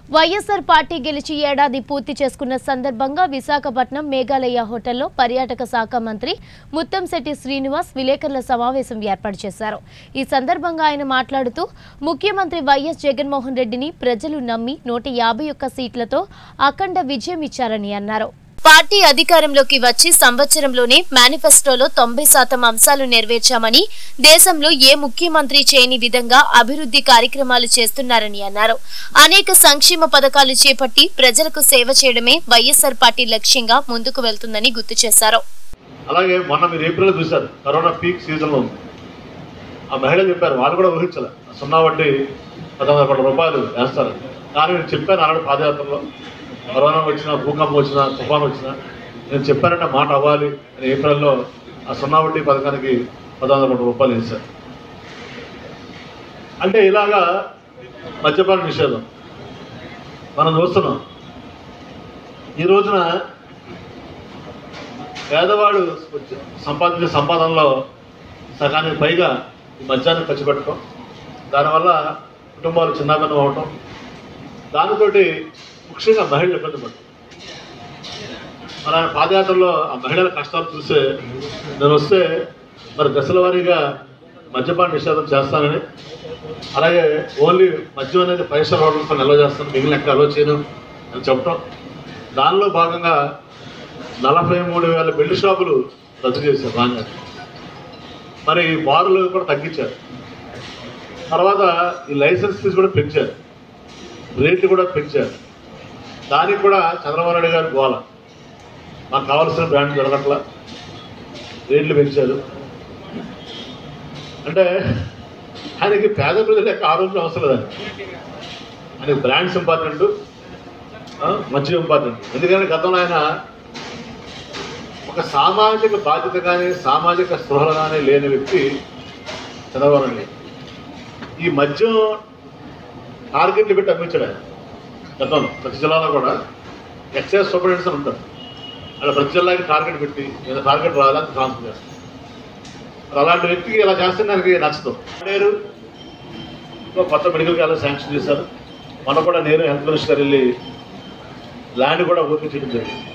YSR party గెలిచి ఏడాది పూర్తి చేసుకున్న సందర్భంగా విశాఖపట్నం మేఘాలయ హోటల్లో పర్యాటక శాఖ మంత్రి ముత్తంశెట్టి శ్రీనివాస్ విలేకరుల సమావేశం ఏర్పాటు చేశారు ఈ సందర్భంగా ఆయన మాట్లాడుతూ ముఖ్యమంత్రి వైఎస్ జగన్మోహన్ రెడ్డిని ప్రజలు నమ్మి నూట యాభై ఒక్క సీట్లతో అఖండ విజయం ఇచ్చారని అన్నారు పార్టీ అధికారంలోకి వచ్చి సంవత్సరంలోనే మేనిఫెస్టోలో తొంభై శాతం అంశాలు నెరవేర్చామని దేశంలో ఏ ముఖ్యమంత్రి చేయని విధంగా అభివృద్ధి కార్యక్రమాలు చేస్తున్నారని అన్నారు అనేక సంక్షేమ పథకాలు చేపట్టి ప్రజలకు సేవ చేయడమే వైఎస్ఆర్ పార్టీ లక్ష్యంగా ముందుకు వెళ్తుందని గుర్తు చేశారు అలాగే మొన్న మీరు ఏప్రిల్ చూశారు కరోనా పీక్ సీజన్లో ఉంది ఆ మహిళలు చెప్పారు వాళ్ళు కూడా ఊహించాలి సున్నా వడ్డీ పదహారు కోట్ల రూపాయలు వేస్తారు కానీ నేను చెప్పాను ఆనాడు పాదయాత్రలో కరోనా వచ్చినా భూకంపం వచ్చినా తుఫాన్ వచ్చినా నేను చెప్పానంటే మాట అవ్వాలి అని ఏప్రిల్లో ఆ సున్నా వడ్డీ పథకానికి పదహారు కోట్ల రూపాయలు వేశారు అంటే ఇలాగా మద్యపాన నిషేధం మనం చూస్తున్నాం ఈ రోజున పేదవాడు వచ్చి- సంపాదించే సంపాదనలో సగానికి పైగా ఈ మద్యాన్ని ఖర్చు పెట్టడం దానివల్ల కుటుంబాలు చిన్నాభిన్నం అవటం దానితోటి ముఖ్యంగా మహిళలు ఇబ్బంది పడటం మన పాదయాత్రలో ఆ మహిళల కష్టాలు చూస్తే నేను వస్తే మరి దశల వారీగా మద్యపాన నిషేధం చేస్తానని అలాగే ఓన్లీ మద్యం అనేది ఫైవ్ స్టార్ హోటల్స్తో నిల్వ చేస్తాను మిగిలిన ఎక్కడ అలో చేయను అని చెప్పటం దానిలో భాగంగా నలభై మూడు వేల బెల్ట్ షాపులు రద్దు చేశారు రాగా మరి బారులు కూడా తగ్గించారు తర్వాత ఈ లైసెన్స్ ఫీజు కూడా పెంచారు రేట్లు కూడా పెంచారు దానికి కూడా చంద్రబాబు నాయుడు గారు గోల మాకు కావాల్సిన బ్రాండ్ దొరకట్లా రేట్లు పెంచారు అంటే ఆయనకి పేద ప్రజల యొక్క ఆరోగ్యం అవసరం లేదండి ఆయనకి బ్రాండ్స్ ఇంపార్టెంట్ మంచి ఇంపార్టెంట్ ఎందుకంటే గతంలో ఆయన ఒక సామాజిక బాధ్యత కానీ సామాజిక స్పృహలు కానీ లేని వ్యక్తి చంద్రబాబు నాయుడు ఈ మద్యం టార్గెట్లు పెట్టి అమ్మించాడు ఆయన గతంలో ప్రతి జిల్లాలో కూడా ఎక్సైజ్ సూపరింటెండెంట్స్ అని ఉంటారు అలా ప్రతి జిల్లాకి టార్గెట్ పెట్టి ఏదో టార్గెట్ రావాలని ట్రాన్స్ఫర్ చేస్తారు మరి అలాంటి వ్యక్తికి ఇలా చేస్తే నాకు నచ్చదు లేరు ఇంకో కొత్త మెడికల్ కాలేజ్ శాంక్షన్ చేశారు మొన్న కూడా నేను హెల్త్ మినిస్టర్ వెళ్ళి ల్యాండ్ కూడా ఓపెన్ చేయడం జరిగింది